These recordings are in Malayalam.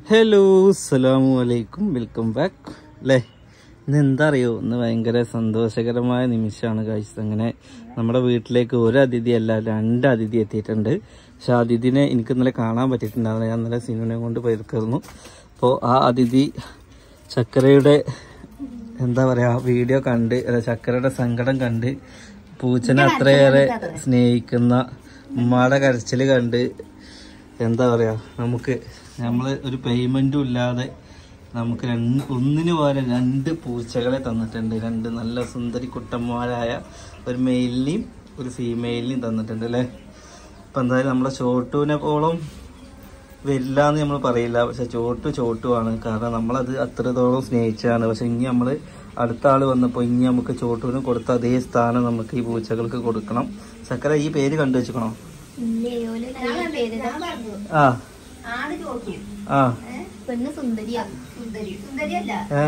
ഹലോ അസ്സലാമു അലൈക്കും വെൽക്കം ബാക്ക് അല്ലേ ഇന്ന് എന്താ അറിയോ ഇന്ന് ഭയങ്കര സന്തോഷകരമായ നിമിഷമാണ് കാഴ്ച അങ്ങനെ നമ്മുടെ വീട്ടിലേക്ക് ഒരു അതിഥി അല്ല രണ്ട് അതിഥി എത്തിയിട്ടുണ്ട് പക്ഷെ ആ അതിഥിനെ എനിക്ക് ഇന്നലെ കാണാൻ പറ്റിയിട്ടുണ്ടായിരുന്നു ഞാൻ ഇന്നലെ സിനിമനെ കൊണ്ട് പോയിരിക്കുന്നു അപ്പോൾ ആ അതിഥി ചക്കരയുടെ എന്താ പറയാ വീഡിയോ കണ്ട് അല്ല ചക്കരയുടെ സങ്കടം കണ്ട് പൂച്ചനെ അത്രയേറെ സ്നേഹിക്കുന്ന ഉമ്മയുടെ കരച്ചിൽ കണ്ട് എന്താ പറയാ നമുക്ക് നമ്മള് ഒരു പേയ്മെന്റും ഇല്ലാതെ നമുക്ക് രണ്ട് ഒന്നിനു പോലെ രണ്ട് പൂച്ചകളെ തന്നിട്ടുണ്ട് രണ്ട് നല്ല സുന്ദരി കുട്ടന്മാരായ ഒരു മെയിലിനെയും ഒരു ഫീമെയിലിനെയും തന്നിട്ടുണ്ട് അല്ലേ അപ്പൊ എന്തായാലും നമ്മുടെ ചോട്ടുവിനെ പോളം വരില്ല എന്ന് നമ്മൾ പറയില്ല പക്ഷെ ചോട്ടു ചോട്ടുവാണ് കാരണം നമ്മളത് അത്രത്തോളം സ്നേഹിച്ചതാണ് പക്ഷെ ഇനി നമ്മൾ അടുത്ത ആള് വന്നപ്പോൾ ഇനി നമുക്ക് ചോട്ടുവിന് കൊടുത്ത അതേ സ്ഥാനം നമുക്ക് ഈ പൂച്ചകൾക്ക് കൊടുക്കണം ചക്കര ഈ പേര് കണ്ടു വെച്ചേക്കണോ ആ ആണ് ചോട്ടു ആ പെണ്ണ് സുന്ദരിയാണ് സുന്ദരി സുന്ദരിയല്ല ഏ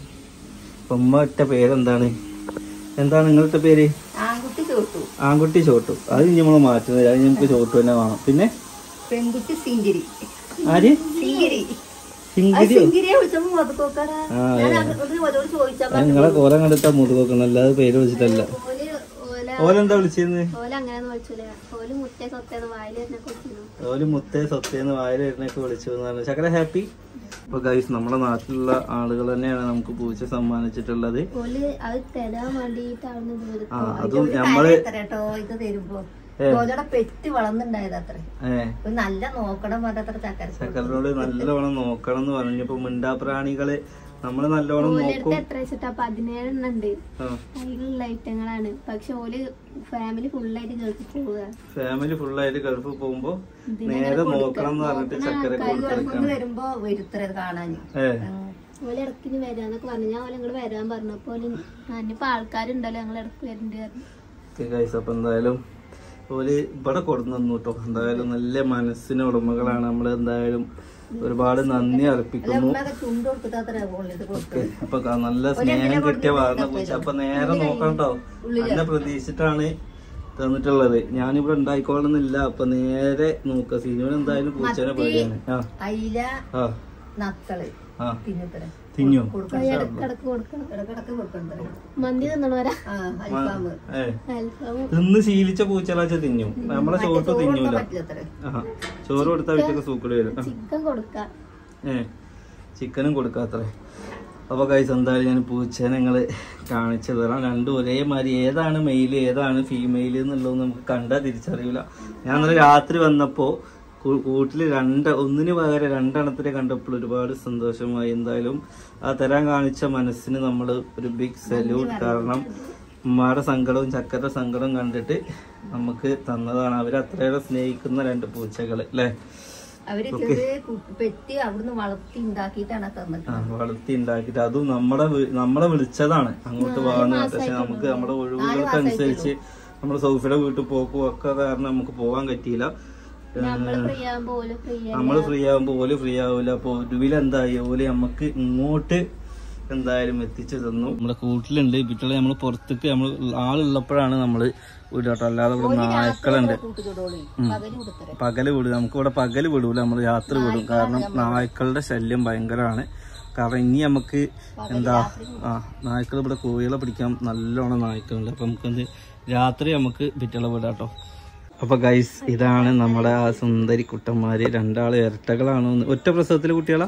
ഉമ്മ ഇട്ട പേരെന്താണ് എന്താണ് നിങ്ങളുടെ പേര് ആൺകുട്ടി ചോട്ടു ആൺകുട്ടി ചോട്ടു അത് ഇനി നമ്മൾ മാറ്റുന്നത് അത് നമുക്ക് ചോട്ടു തന്നെ വേണം പിന്നെ പെൺകുട്ടി സിങ്കിരി ആര് സിങ്കിരി സിങ്കിരിയോ സിങ്കിരിയെ വിളിച്ചപ്പോ മുതക്കോക്കാടാ ആ, ഞാൻ അങ്ങോട്ട് ഓരോട് ചോദിച്ചാ അത് നിങ്ങളെ കോലം കണ്ടിട്ടാ മുതുകൊക്കണം അല്ലാതെ പേര് വിളിച്ചിട്ടല്ല ഓല് ഓല ഓലെന്താ വിളിച്ചിരുന്നത് ഓല അങ്ങനെ വിളിച്ചില്ല ഓല് മുത്തേ സ്വത്തേന്ന് വായില് തന്നെ കൊടുത്തിരുന്നു ഓല് മുത്തേ സത്യേന്ന് വായിലിരുന്നൊക്കെ വിളിച്ചു എന്നാണ് ചക്കര ഹാപ്പി ഇപ്പൊ ഗൈസ് നമ്മുടെ നാട്ടിലുള്ള ആളുകൾ തന്നെയാണ് നമുക്ക് പൂച്ച സമ്മാനിച്ചിട്ടുള്ളത് ഓല് അത് തരാൻ വേണ്ടിയിട്ടാണ് ദൂരത്ത് ആ അതും നമ്മള് കേട്ടോ ഇത് തരുമ്പോ ഏ. ഓലോടെ പെറ്റ് വളർന്നുണ്ടായത് അത്ര ഏ നല്ല നോക്കണം പറഞ്ഞത്ര ചക്കര ചക്കരനോട് നല്ലവണ്ണം നോക്കണം എന്ന് പറഞ്ഞപ്പോ മിണ്ടാപ്രാണികള് നമ്മള് നല്ലോണം നോക്കും എത്ര വെച്ചിട്ടാ പതിനേഴെണ്ണം ഉണ്ട് ആ അതിലുള്ള ഐറ്റങ്ങളാണ് പക്ഷെ ഓല് ഫാമിലി ഫുള്ളായിട്ട് ഗൾഫിൽ പോവുക ഫാമിലി ഫുള്ളായിട്ട് ഗൾഫിൽ പോകുമ്പോ നേരെ നോക്കണം എന്ന് പറഞ്ഞിട്ട് ചക്കര കൊടുത്തെടുക്കണം വരുമ്പോ വരുത്തരത് കാണാന് ഏ ഓല് ഇടക്കിന് വരാന്നൊക്കെ പറഞ്ഞു ഞാൻ ഓലെ ഇങ്ങോട്ട് വരാൻ പറഞ്ഞപ്പോ ഓല് ഞാനിപ്പോ ആൾക്കാരുണ്ടല്ലോ ഞങ്ങൾ ഇടക്ക് വരുന്നുണ്ട് പറഞ്ഞു ഗൈസ് അപ്പൊ എന്തായാലും ഓല് ഇവിടെ കൊടുന്നു കേട്ടോ എന്തായാലും നല്ല മനസ്സിന് ഉടമകളാണ് നമ്മൾ എന്തായാലും ഒരുപാട് നന്ദി അർപ്പിക്കുന്നു ചുണ്ട് കൊടുത്തിട്ട് അത്ര ഇത് ഓക്കെ അപ്പൊ ക- നല്ല സ്നേഹം കിട്ടിയ വളർന്ന പൂച്ച അപ്പൊ നേരെ നോക്കണം കേട്ടോ നല്ല പ്രതീക്ഷിച്ചിട്ടാണ് തന്നിട്ടുള്ളത് ഞാനിവിടെ ഉണ്ടായിക്കോളുന്നില്ല അപ്പൊ നേരെ നോക്ക സീനിയോന് എന്തായാലും പൂച്ചനെ പേടിയാണ് ആ അയില ആ നത്തള് ആ പിന്നത്ര തിന്നോ ഇടക്കിടക്ക് കൊടുക്കണം ഇടക്കിടക്ക് കൊടുക്കണ്ടേ മന്തി തിന്നണവരാ അൽഫാമ് ഏ അൽഫാമ് തിന്ന് ശീലിച്ച പൂച്ചകളാച്ച തിന്നും നമ്മളെ ചോട്ട് തിന്നൂല പറ്റില്ലത്ര ആ ചോറ് കൊടുത്താൽ വീട്ടിൽ സൂക്കട് വരും ആ. ചിക്കൻ കൊടുക്കാം ഏ ചിക്കനും കൊടുക്കാത്രേ അപ്പോൾ കൈസ് എന്തായാലും ഞാൻ പൂച്ചേനെ നിങ്ങൾ കാണിച്ചു തരാം രണ്ടും ഒരേമാതിരി ഏതാണ് മെയില് ഏതാണ് ഫീമെയിൽ എന്നുള്ളത് നമുക്ക് കണ്ടാൽ തിരിച്ചറിയില്ല ഞാൻ ഇന്നലെ രാത്രി വന്നപ്പോൾ കൂട്ടിൽ രണ്ട് ഒന്നിന് പകരം രണ്ടെണ്ണത്തിനെ കണ്ടപ്പോൾ ഒരുപാട് സന്തോഷമായി എന്തായാലും ആ തരാൻ കാണിച്ച മനസ്സിന് നമ്മൾ ഒരു ബിഗ് സല്യൂട്ട് കാരണം ഉമ്മയുടെ സങ്കടവും ചക്കരുടെ സങ്കടവും കണ്ടിട്ട് നമുക്ക് തന്നതാണ് അവർ അത്രയേറെ സ്നേഹിക്കുന്ന രണ്ട് പൂച്ചകൾ അല്ലേ അവര് ചെറിയ കു- പെറ്റി അവിടുന്ന് വളർത്തി ഉണ്ടാക്കിയിട്ടാണ് തന്നിട്ട് ആ, വളർത്തി ഉണ്ടാക്കിയിട്ട് അതും നമ്മുടെ വീ- നമ്മളെ വിളിച്ചതാണ് അങ്ങോട്ട് പോകാന്ന് പക്ഷെ നമുക്ക് നമ്മുടെ ഒഴിവുകൾക്ക് അനുസരിച്ച് നമ്മുടെ സൗഫിയുടെ വീട്ടിൽ പോക്കും ഒക്കെ കാരണം നമുക്ക് പോകാൻ പറ്റിയില്ല നമ്മള് ഫ്രീ ആകുമ്പോ ഓല് ഫ്രീ നമ്മൾ ഫ്രീ ആകുമ്പോ ഓല് ഫ്രീ ആവില്ല അപ്പൊ ഒടുവിൽ എന്തായി ഓല് നമുക്ക് ഇങ്ങോട്ട് എന്തായാലും എത്തിച്ചു തന്നു നമ്മുടെ കൂട്ടിലുണ്ട് ഇപ്പിട്ടുള്ള നമ്മൾ പുറത്തേക്ക് നമ്മൾ ആളുള്ളപ്പോഴാണ് നമ്മള് വിടാട്ടോ അല്ലാതെ ഇവിടെ നായ്ക്കളുണ്ട് കൂട്ടുചൂടോളി പകല് കൊടുത്തര പകല് വിടും നമുക്ക് ഇവിടെ പകല് വിടൂല നമ്മൾ രാത്രി വിടും കാരണം നായ്ക്കളുടെ ശല്യം ഭയങ്കരമാണ് കാരണം ഇനി നമുക്ക് എന്താ ആ നായ്ക്കൾ ഇവിടെ കോഴികളെ പിടിക്കാൻ നല്ലോണം നായ്ക്കളുണ്ട് അപ്പൊ നമുക്കെന്ത് രാത്രി നമുക്ക് വിറ്റുള്ള വിടാട്ടോ അപ്പൊ ഗൈസ് ഇതാണ് നമ്മുടെ ആ സുന്ദരി കുട്ടന്മാര് രണ്ടാള് ഇരട്ടകളാണോ എന്ന്- ഒറ്റ പ്രസവത്തിലെ കുട്ടികളാ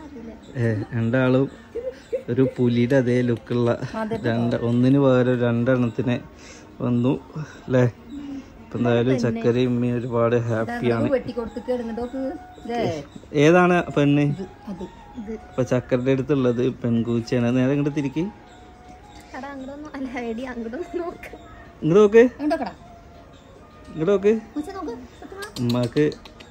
ഏ രണ്ടാളും ഒരു പുലിയുടെ അതേ ലുക്കുള്ള രണ്ട് ഒന്നിന് പകരം രണ്ടെണ്ണത്തിനെ വന്നു അല്ലേ ഇപ്പൊ എന്തായാലും ചക്കരയും ഉമ്മയും ഒരുപാട് ഹാപ്പിയാണ് വെട്ടി കൊടുത്തിട്ട് ഇടുന്നതോക്ക് ഏതാണ് പെണ്ണ് അത് ഇത് ഇപ്പൊ ചക്കരയുടെ അടുത്തുള്ളത് പെൺകൂച്ചയാണ് നേരെ ഇങ്ങോട്ട് തിരിക്ക് കട അങ്ങോട്ടൊന്നും അല്ല ഐഡി അങ്ങോട്ടൊന്നും നോക്ക് ഇങ്ങോട്ട് നോക്ക് ഉണ്ടോക്കടാ ഇങ്ങോട്ട് നോക്ക് പൂച്ച നോക്ക് ഉമ്മാക്ക്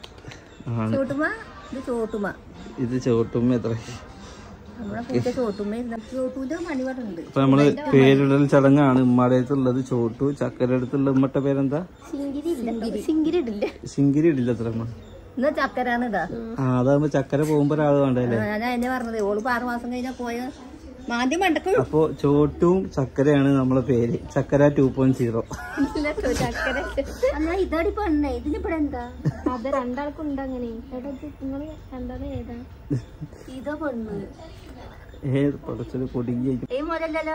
ആണ് ചോട്ടുമ ഇത് ചോട്ടുമ ഇത് ചോട്ടുമ്മ എത്ര നമ്മുടെ പൂച്ച ചോട്ടുമ്മ ചോട്ടൂന്റെ മണിവട്ടുണ്ട് ഇപ്പൊ നമ്മള് പേരിടൽ ചടങ്ങാണ് ഉമ്മാടെ അടുത്തുള്ളത് ചോട്ടു ചക്കര അടുത്തുള്ള ഉമ്മട്ട പേരെന്താ സിങ്കിരി ഇല്ല സിങ്കിരി ഇടില്ല ശിങ്കിരി ഇടില്ല അത്ര അമ്മ ഇന്ന് ചക്കരാണ് ഇതാ ആ അതാകുമ്പോ ചക്കര പോകുമ്പോ ഒരാൾ വേണ്ടല്ലേ ഞാൻ എന്നെ പറഞ്ഞത് ഓള് ഇപ്പൊ ആറ് മാസം കഴിഞ്ഞാ പോയ ആദ്യം മണ്ടക്ക് അപ്പോ ചോട്ടും ചക്കരയാണ് നമ്മളെ പേര് ചക്കര ടു പോയിന്റ് സീറോ ഇല്ല ട്ടോ, ചക്കര എന്നാ ഇതോടി പെണ്ണേ ഇതിലിപ്പടെ എന്താ അത് രണ്ടാൾക്കും ഉണ്ട് അങ്ങനെ എടാ നിങ്ങൾ രണ്ടാളും ഏതാ ഇതോ പെണ്ണ് ഏത് പടച്ചൊരു പൊടിഞ്ഞ ഈ മോലല്ലല്ലോ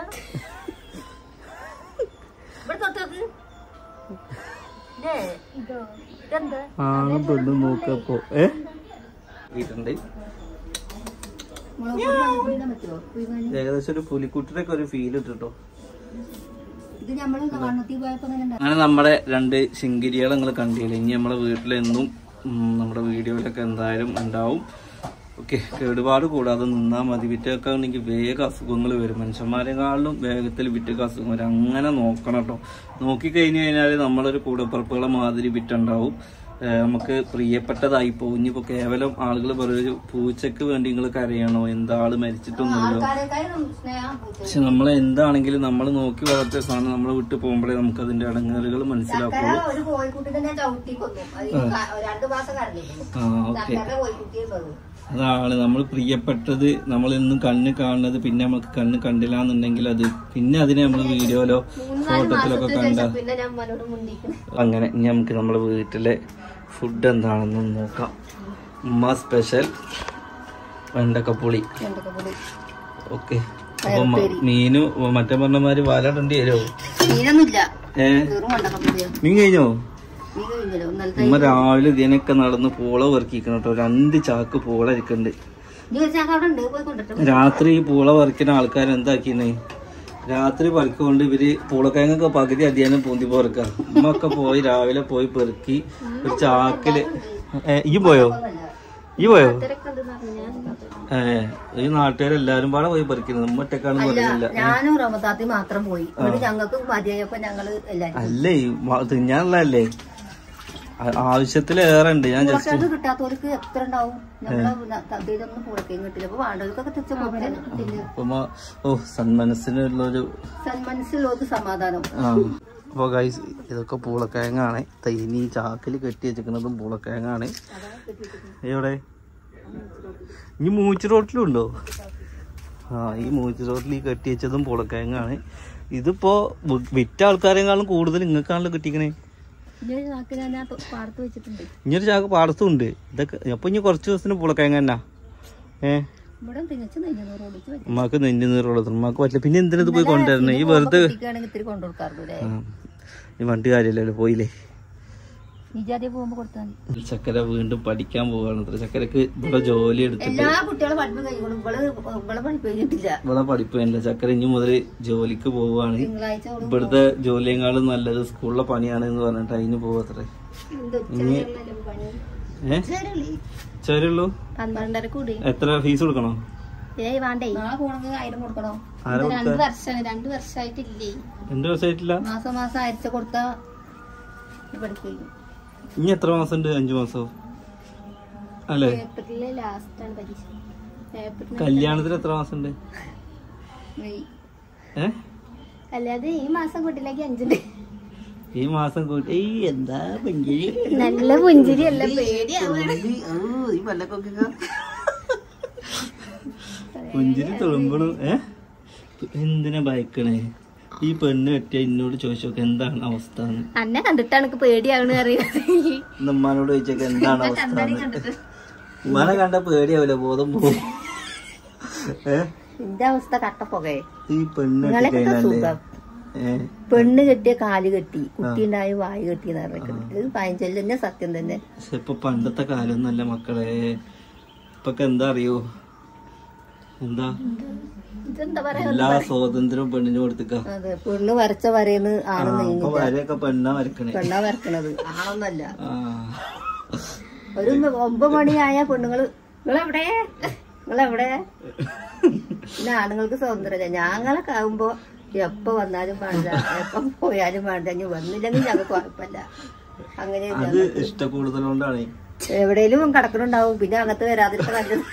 ഇവിടെ തൊട്ടോക്ക് ഇല്ലേ? ഇതോ ഇതെന്താ ആണും പെണ്ണും നോക്കപ്പോ ഏ വീട്ടുണ്ട് മുളക് പൊടി മഞ്ഞൾ പൊടി ഇടാൻ പറ്റുമോ കുഴിമണി ഏകദേശം ഒരു പുലിക്കുട്ടിനൊക്കെ ഒരു ഫീൽ ഇട്ടിട്ടോ ഇത് നമ്മള് കണ്ണൂത്തി പോയപ്പോ തന്നെ ഉണ്ടാ- അങ്ങനെ നമ്മുടെ രണ്ട് ശിങ്കിരികൾ നിങ്ങൾ കണ്ടില്ലേ ഇനി നമ്മളെ വീട്ടിലെന്നും ഉം, നമ്മുടെ വീഡിയോയിലൊക്കെ എന്തായാലും ഉണ്ടാവും ഓക്കെ കേടുപാട് കൂടാതെ നിന്നാൽ മതി വിറ്റൊക്കെ ഉണ്ടെങ്കിൽ വേഗം അസുഖങ്ങൾ വരും മനുഷ്യന്മാരെക്കാളിലും വേഗത്തിൽ വിറ്റൊക്കെ അസുഖം വരും അങ്ങനെ നോക്കണം കേട്ടോ നോക്കിക്കഴിഞ്ഞ് കഴിഞ്ഞാൽ നമ്മളൊരു കൂടപ്പുറപ്പുകളെ മാതിരി വിറ്റുണ്ടാവും ഏഹ് നമുക്ക് പ്രിയപ്പെട്ടതായി പോകും ഇനിയിപ്പോൾ കേവലം ആളുകൾ പറയും പൂച്ചക്ക് വേണ്ടി നിങ്ങൾ കരയണോ എന്താ ആള് മരിച്ചിട്ടൊന്നുമില്ലോ ആൾക്കാരെക്കാളും സ്നേഹം പൂച്ച. പക്ഷെ നമ്മൾ എന്താണെങ്കിലും നമ്മൾ നോക്കി വളർത്തിയ സാധനം നമ്മൾ വിട്ടു പോകുമ്പോഴേ നമുക്ക് അതിന്റെ അടങ്ങലുകൾ മനസ്സിലാക്കുള്ളൂ ചക്കര ഒരു കോഴിക്കുട്ടിനെ ഞാൻ ചവിട്ടി കൊന്നു അത് ഈ ക- രണ്ടു മാസം കടന്നിരുന്നു ആ ഓക്കെ ചക്കര കോഴിക്കുട്ടിയെ കൊന്നു അതാണ് നമ്മൾ പ്രിയപ്പെട്ടത് നമ്മൾ എന്നും കണ്ണ് കാണുന്നത് പിന്നെ നമുക്ക് കണ്ണ് കണ്ടില്ല എന്നുണ്ടെങ്കിൽ അത് പിന്നെ അതിനെ നമ്മൾ വീഡിയോയിലോ ഫോട്ടോത്തിലൊക്കെ കണ്ട പിന്നെ ഞാൻ അമ്മനോട് മുണ്ടിക്കണം അങ്ങനെ ഇനി നമുക്ക് നമ്മുടെ വീട്ടിലെ ഫുഡ് എന്താണെന്ന് നോക്കാം ഉമ്മ സ്പെഷ്യൽ വെണ്ടക്കപ്പുളി എന്തൊക്കെ പൊടി ഓക്കെ അപ്പൊ മ- മീന് മറ്റേ പറഞ്ഞമാര് വാലാടേണ്ടി വരുമോ മീനൊന്നുമില്ല ഏ വെറും കൊണ്ടൊക്കെ പൊടിയാ മീൻ കഴിഞ്ഞോ മീൻ കഴിഞ്ഞല്ലോ ഇന്നലത്തെ ഉമ്മ രാവിലെ ഇതിനൊക്കെ നടന്ന് പൂള പെറുക്കിക്കണം കേട്ടോ രണ്ട് ചാക്ക് പൂള ഇരിക്കുന്നുണ്ട് ഇനി ഒരു ചാക്ക അവിടെ ഉണ്ട് പോയി കൊണ്ടിട്ട് രാത്രി ഈ പൂള പറിക്കുന്ന ആൾക്കാർ എന്താക്കിന്നെ രാത്രി പറിക്കൊണ്ട് ഇവര് പൂളക്കിഴങ്ങൊക്കെ പകുതി അധ്യയനം പൂന്തി പോറക്ക ഉമ്മൊക്കെ പോയി രാവിലെ പോയി പെറുക്കി ഒരു ചാക്കില് ഏ, ഈ പോയോ ഈ പോയോ ഇവരൊക്കെ ഉണ്ടെന്ന് പറഞ്ഞാൽ ഏ ഈ നാട്ടുകാരെല്ലാരും പാടെ പോയി പറിക്കുന്നത് ഉമ്മ ഒറ്റക്കാണെന്ന് പറയുന്നില്ല ഞാനും റമദാത്തി മാത്രം പോയി എന്നിട്ട് ഞങ്ങൾക്ക് മതിയായപ്പോ ഞങ്ങള് എല്ലാരും അല്ലേ ഈ മ- തിന്നാനുള്ളതല്ലേ ആ- ആവശ്യത്തിലേറെ ഉണ്ട് ഞാൻ ജസ്റ്റ് പുറത്തേക്ക് കിട്ടാത്തവർക്ക് എത്ര ഉണ്ടാവും നമ്മളെ തദ്ദേശൊന്നും പുറത്തേക്ക് കിട്ടില്ല അപ്പൊ വേണ്ടവർക്കൊക്കെ തിരിച്ചു കൊടുക്കാൻ ഉമ്മ ഓ സന്മനസ്സിനുള്ളൊരു സന്മനസ്സിലുള്ളവർക്ക് സമാധാനം ആ അപ്പോൾ ഗൈസ് ഇതൊക്കെ പൂളക്കിഴങ്ങാണ് തൈനി ചാക്കിൽ കെട്ടി വെച്ചിരിക്കുന്നതും പൂളക്കിഴങ്ങാണ് എവിടെ ഇനി മൂച്ചി റോട്ടിലുണ്ടോ ആ ഈ മൂച്ചി റോട്ടിൽ ഈ കെട്ടി വെച്ചതും പൂളക്കിഴങ്ങാണ് ഇതിപ്പോ വി- വിറ്റ ആൾക്കാരെക്കാളും കൂടുതൽ നിങ്ങൾക്കാണല്ലോ കിട്ടിക്കണേ ഇനി ഒരു ചാക്ക് ഞാൻ ആ പാടത്ത് വെച്ചിട്ടുണ്ട് ഇനിയൊരു ചാക്ക് പാടത്തും ഉണ്ട് ഇതൊക്കെ അപ്പൊ ഇനി കുറച്ച് ദിവസത്തിന് പൂളക്കിഴങ്ങ തന്നെ ഏ ഇവിടെ തികച്ചു നെയ്ഞ്ഞൂറ് ഓടിച്ച് വെച്ചു ഉമ്മാക്ക് നെഞ്ഞു നീറുള്ളത് ഉമ്മാക്ക് പറ്റില്ല പിന്നെ എന്തിനത് പോയി കൊണ്ടുവരണേ ഈ വെറുതെ കുട്ടിക്കാണെങ്കിൽ ഇത്തിരി കൊണ്ടുകൊടുക്കാറുണ്ട് ആ, ഈ വണ്ടി കാര്യമില്ലല്ലോ പോയില്ലേ ഈ ജാതി പോകുമ്പോ കൊടുത്താൽ മതി ചക്കര വീണ്ടും പഠിക്കാൻ പോവാണ് അത്ര ചക്കരക്ക് ഇവിടെ ജോലി എടുത്തിട്ട് എല്ലാ കുട്ടികളും പഠിപ്പ് കഴിഞ്ഞോളും ഇവള് ഇവളെ പഠിപ്പ് കഴിഞ്ഞിട്ടില്ല ഇവിടെ പഠിപ്പില്ല ചക്കര ഇനി മുതൽ ജോലിക്ക് പോവാണ് തിങ്കളാഴ്ച അവള് ഇവിടുത്തെ ജോലിയെക്കാളും നല്ലത് സ്കൂളിലെ പണിയാണ് എന്ന് പറഞ്ഞിട്ട് അതിന് പോവത്രേ ഇനി ഏ ചെറിയുള്ളൂ പന്ത്രണ്ടര കൂടി എത്ര ഫീസ് കൊടുക്കണോ ഏയ് വേണ്ടേ നാളെ പോണെങ്കിൽ ആയിരം കൊടുക്കണോ ആരാ രണ്ട് കൊടുക്ക വർഷമാണ് രണ്ട് വർഷമായിട്ടില്ലേ രണ്ട് ദിവസമായിട്ടില്ല മാസം മാസം അയച്ച കൊടുത്താ പഠിക്കും ഇനി എത്ര മാസം ഉണ്ട് അഞ്ചു മാസോ അല്ലേ ഏപ്രിലിലെ ലാസ്റ്റ് ആണ് പരീക്ഷ ഏപ്രിൽ കല്യാണത്തിന് എത്ര മാസം ഉണ്ട് ഏ അല്ലാതെ ഈ മാസം കുട്ടിയിലേക്ക് അഞ്ചുണ്ട് ഈ മാസം കൂട്ടി ഏയ് എന്താ ഭയങ്കര നല്ല പുഞ്ചിരി അല്ല പേടിയാവുക ഈ പല്ലക്കൊക്കെ പുഞ്ചിരി തുളുമ്പണു ഏ എന്തിനാ ഭയക്കണേ ഈ പെണ്ണ് കെട്ടിയ എന്നോട് ചോദിച്ചോക്കെ എന്താണ് അവസ്ഥ എന്ന് അന്നെ കണ്ടിട്ടാണ് എനിക്ക് പേടിയാവണ അറിയുന്നത് ഇന്ന് ഉമ്മാനോട് ചോദിച്ചൊക്കെ എന്താണ് അവസ്ഥ എന്ന്. ഉമ്മാനെ കണ്ട പേടിയാവില്ല ബോധം പോകും ഏ എന്റെ അവസ്ഥ കട്ടപ്പുകയെ ഈ പെണ്ണ് നിങ്ങളെ കെട്ടിക്കഴിഞ്ഞാലേ സുഖം. ഏ പെണ്ണ് കെട്ടിയ കാല് കെട്ടി കുട്ടി ഉണ്ടായി വായി കെട്ടി എന്ന് പറഞ്ഞിട്ടുണ്ട് ഇത് പഴഞ്ചൊല്ലി തന്നെ സത്യം തന്നെ പക്ഷെ ഇപ്പൊ പണ്ടത്തെ കാലൊന്നല്ല മക്കളെ ഇപ്പൊക്കെ എന്താ അറിയോ എന്താ ഇതെന്താ പറയാ എല്ലാ സ്വാതന്ത്ര്യവും പെണ്ണിന് കൊടുത്തിക്ക അതെ പെണ്ണ് വരച്ച വരേന്ന് ആണ് അപ്പൊ വരെയൊക്കെ പെണ്ണാ വരക്കണേ പെണ്ണാ വരക്കണത് ആണൊന്നല്ല ആ ഒരു ഒമ്പത് മണിയായ പെണ്ണുങ്ങള് നിങ്ങളെവിടെ നിങ്ങളെവിടെ പിന്നെ ആണുങ്ങൾക്ക് സ്വാതന്ത്ര്യം ഞങ്ങളൊക്കെ ആകുമ്പോ എപ്പോ വന്നാലും വേണ്ട എപ്പോ പോയാലും വേണ്ട ഇനി വന്നില്ലെങ്കിൽ ഞങ്ങൾക്ക് കുഴപ്പമില്ല അങ്ങനെ അത് ഇഷ്ട കൂടുതലുകൊണ്ടാണ് എവിടെയും കിടക്കണുണ്ടാവും പിന്നെ അകത്ത് വരാതിരിക്കാൻ നല്ലത്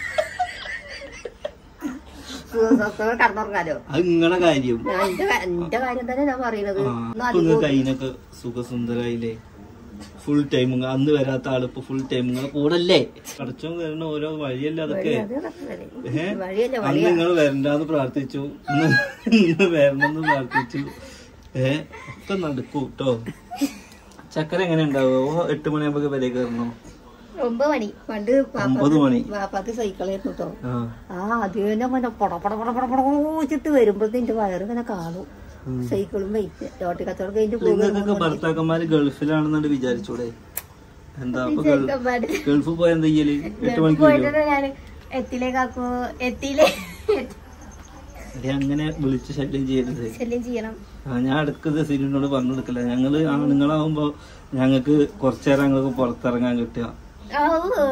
സ്വസ്ഥത കടന്നുറങ്ങാലോ അത് നിങ്ങളെ കാര്യം ഞാൻ എന്റെ കാ- എന്റെ കാര്യം തന്നെ ഞാൻ പറയണത് ആ ഒന്നും ഇപ്പൊ അധികം നിങ്ങൾക്ക് അതിനൊക്കെ സുഖസുന്ദരായില്ലേ ഫുൾ ടൈം അന്ന് വരാത്ത ആള് ഇപ്പൊ ഫുൾ ടൈം നിങ്ങളെ കൂടല്ലേ കടച്ചോ വരുന്ന ഓരോ വഴിയല്ലേ അതൊക്കെ അത് അതൊക്കെ വരെ. ഏ? വഴിയല്ല അന്ന് നിങ്ങൾ വരണ്ടാന്ന് പ്രാർത്ഥിച്ചു ഇന്ന് ഇന്ന് വരണമെന്ന് പ്രാർത്ഥിച്ചു ഏ ഒക്കെ നടക്കൂ കേട്ടോ ചക്കര എങ്ങനെ ഉണ്ടാവുക എട്ട് മണിയാകുമ്പോ വില കയറണോ ഒമ്പത് മണി പണ്ട് ഒമ്പത് മണി വാപ്പാക്ക് സൈക്കിളായിരുന്നു കേട്ടോ ആ ആ അത് തന്നെ ഇങ്ങനെ പട പട പട പട പട വെച്ചിട്ട് വരുമ്പോഴത്തെ എന്റെ വയറ് ഇങ്ങനെ കാണും സൈക്കിളും വെയിറ്റ് ലോട്ടി കച്ചവടം കഴിഞ്ഞിട്ട് പോകും നിങ്ങൾക്കൊക്കെ ഭർത്താക്കന്മാര് ഗൾഫിലാണെന്നുണ്ട് വിചാരിച്ചൂടെ എന്താ അപ്പൊ ഗൾ- ഗൾഫിൽ പോയ എന്താ ചെയ്യല് എട്ട് മണിക്ക് വരുമോ പോയിട്ട് ഞാൻ എത്തിലേക്കാക്കോ എത്തിയില്ലേ എടീ, അങ്ങനെ വിളിച്ച് ശല്യം ചെയ്യരുത് ശല്യം ചെയ്യണം ആ ഞാൻ അടുക്കത് സിനിമയോട് പറഞ്ഞു കൊടുക്കില്ല ഞങ്ങള് ആണുങ്ങളാവുമ്പോ ഞങ്ങൾക്ക് കുറച്ചേരം ഞങ്ങൾക്ക് പുറത്തിറങ്ങാൻ കിട്ടുക ഓ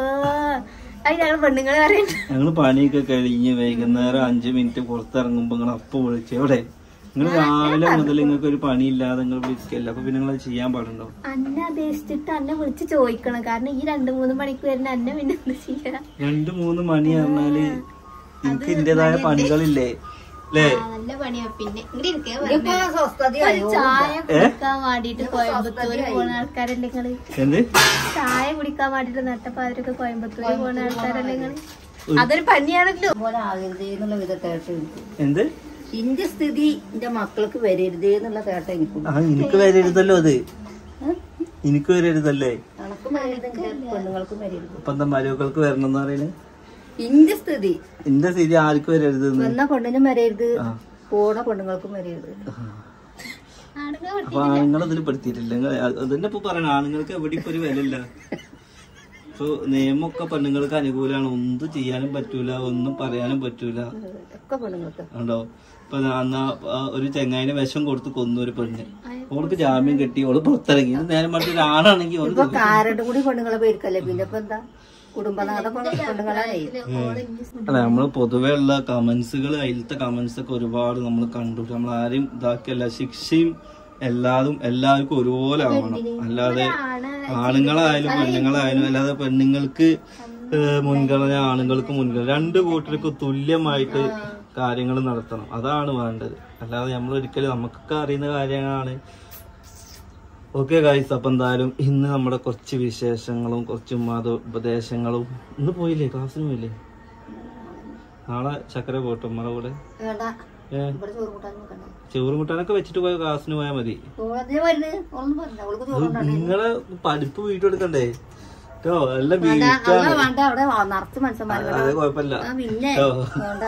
അത് ഞങ്ങൾ പെണ്ണുങ്ങള് പറയുന്നത് ഞങ്ങള് പണിയൊക്കെ കഴിഞ്ഞ് വൈകുന്നേരം അഞ്ചു മിനിറ്റ് പുറത്തിറങ്ങുമ്പോ നിങ്ങൾ അപ്പൊ വിളിച്ചു എവിടെ നിങ്ങൾ രാവിലെ മുതൽ നിങ്ങൾക്ക് ഒരു പണിയില്ലാതെ നിങ്ങൾ വിളിക്കല്ല അപ്പൊ പിന്നെ നിങ്ങൾ ചെയ്യാൻ പാടുണ്ടോ അന്നെ അപേക്ഷിച്ചിട്ട് അന്നെ വിളിച്ച് ചോദിക്കണം കാരണം ഈ രണ്ടു മൂന്ന് മണിക്ക് വരുന്ന അന്നെ പിന്നെ എന്താ ചെയ്യാ രണ്ടു മൂന്ന് മണി പറഞ്ഞാല് എനിക്ക് ഇന്റേതായ പണികളില്ലേ അല്ലേ ആ, നല്ല പണിയാ പിന്നെ ഇങ്ങോട്ട് ഇരിക്കേ ഇപ്പൊ സ്വസ്ഥതയായി ചായ കുടിക്കാൻ വേണ്ടിട്ട് കോയമ്പത്തൂര് പോണ ആൾക്കാരല്ലേ നിങ്ങള് എന്ത് ചായ കുടിക്കാൻ വേണ്ടിട്ട് നട്ടപ്പാതിരൊക്കെ കോയമ്പത്തൂര് പോണ ആൾക്കാരല്ലേ നിങ്ങള് അതൊരു പണിയാണല്ലോ പോലെ ആകരുതേ എന്നുള്ള വിധ തേട്ട എനിക്ക് എന്ത് എന്റെ സ്ഥിതി എന്റെ മക്കൾക്ക് വരരുതേ എന്നുള്ള തേട്ട എനിക്കുണ്ട് ആ എനിക്ക് വരരുതല്ലോ അത് എനിക്ക് വരരുതല്ലേ കണക്കും വരരുത് എന്റെ പെണ്ണുങ്ങൾക്കും വരരുത് അപ്പൊ എന്താ മരുമക്കൾക്ക് വരണം എന്ന് പറയുന്നത് എന്റെ സ്ഥിതി എന്റെ സ്ഥിതി ആർക്കും വരരുത് വന്ന പെണ്ണിനും വരരുത് ആ. പോണ പെണ്ണുങ്ങൾക്കും വരരുത് ആണുങ്ങൾ അപ്പൊ ആണുങ്ങൾ അതിൽ പെടുത്തിയിട്ടില്ല നിങ്ങൾ അതന്നെ ഇപ്പൊ പറയണ ആണുങ്ങൾക്ക് എവിടെ ഇപ്പൊ ഒരു വിലയില്ല ഇപ്പൊ നിയമമൊക്കെ പെണ്ണുങ്ങൾക്ക് അനുകൂലമാണ് ഒന്നും ചെയ്യാനും പറ്റൂല ഒന്നും പറയാനും പറ്റൂല ഒക്കെ പെണ്ണുങ്ങൾക്ക് ഉണ്ടോ ഇപ്പൊ അന്ന് ആ ഒരു ചെങ്ങായിനെ വിഷം കൊടുത്ത് കൊന്നു ഒരു പെണ്ണ് ഓൾക്ക് ജാമ്യം കിട്ടി ഓള് പുറത്തിറങ്ങി ഇത് നേരെ മറ്റൊരു ഒരാണാണെങ്കിൽ ഓള് ഇപ്പൊ കാരുടെ കൂടി പെണ്ണുങ്ങളെ പേരിക്കല്ലേ പിന്നെ ഇപ്പൊ എന്താ കുടുംബനാഥ പെണ്ണുങ്ങളാണേ അല്ല നമ്മള് പൊതുവെ ഉള്ള കമന്റ്സുകൾ അതിലത്തെ കമന്റ്സ് ഒക്കെ ഒരുപാട് നമ്മൾ കണ്ടു നമ്മൾ ആരെയും ഇതാക്കിയല്ല ശിക്ഷയും എല്ലാതും എല്ലാവർക്കും ഒരുപോലെ ആവണം അല്ലാതെ ആണുങ്ങളായാലും പെണ്ണുങ്ങളായാലും അല്ലാതെ പെണ്ണുങ്ങൾക്ക് ഏഹ്, മുൻഗണന ആണുങ്ങൾക്ക് മുൻഗണന രണ്ട് കൂട്ടർക്കും തുല്യമായിട്ട് കാര്യങ്ങൾ നടത്തണം അതാണ് വേണ്ടത് അല്ലാതെ നമ്മൾ ഒരിക്കലും നമുക്കൊക്കെ അറിയുന്ന കാര്യങ്ങളാണ് ഓക്കെ ഗായ്സ് അപ്പൊ എന്തായാലും ഇന്ന് നമ്മുടെ കുറച്ച് വിശേഷങ്ങളും കുറച്ച് മത ഉപദേശങ്ങളും ഇന്ന് പോയില്ലേ ക്ലാസ്സിന് പോയില്ലേ നാളെ ചക്കര പോട്ടോ ഉമ്മടെ കൂടെ വേണ്ട ഏ ഇവിടെ ചോറ് കൂട്ടാൻ നോക്കണ്ട ചോറും കൂട്ടാനൊക്കെ വെച്ചിട്ട് പോയ ക്ലാസ്സിന് പോയാൽ മതി ഓളെ വരുന്നത് ഒന്നും പറഞ്ഞ അവൾക്ക് ചോറുണ്ടാണ് നിങ്ങളെ പഠിപ്പ് വീട്ടെടുക്കണ്ടേ കേട്ടോ എല്ലാം വേണ്ട വീട്ടാണ് അവിടെ വേണ്ട അവിടെ നിറച്ച് മനുഷ്യന്മാരുണ്ട് അത് കുഴപ്പമില്ല ആ പിന്നെ കേട്ടോ വേണ്ട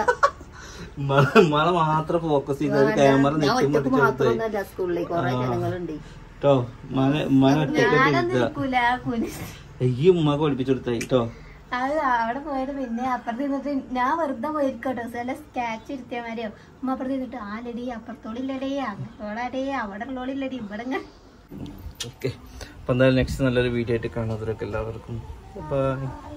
ഉമ്മളെ മാത്രം ഫോക്കസ് ചെയ്ത ഒരു ക്യാമറ ഞാൻ നെറ്റും ഒറ്റക്ക് പിടിച്ചെടുത്ത് മാത്രമൊന്നുമല്ല സ്കൂളിൽ കുറെ ജനങ്ങളുണ്ട് കേട്ടോ ഉമ്മാനെ ഉമ്മാനെ ഒറ്റയ്ക്ക് ഇരുത്തുക നിൽക്കൂല കുനി ഈ ഉമ്മക്ക് പഠിപ്പിച്ചു കൊടുത്തായി കേട്ടോ അത് അവിടെ പോയത് പിന്നെ അപ്പുറത്ത് നിന്നിട്ട് ഞാൻ വെറുതെ പോയിരിക്കോട്ടോ ചില സ്കാച്ച് ഇരുത്തിയ മാതിരിയോ ഉമ്മ അപ്പുറത്ത് നിന്നിട്ട് ആ ലടി അപ്പുറത്തോളില്ലടേ അങ്ങോട്ടോളടേ അവിടെ ഉള്ളോളില്ലടി ഇവിടെ ഇങ്ങനെ ഓക്കെ അപ്പൊ എന്തായാലും നെക്സ്റ്റ് നല്ലൊരു വീഡിയോ ആയിട്ട് കാണാത്തവരൊക്കെ എല്ലാവർക്കും ബൈ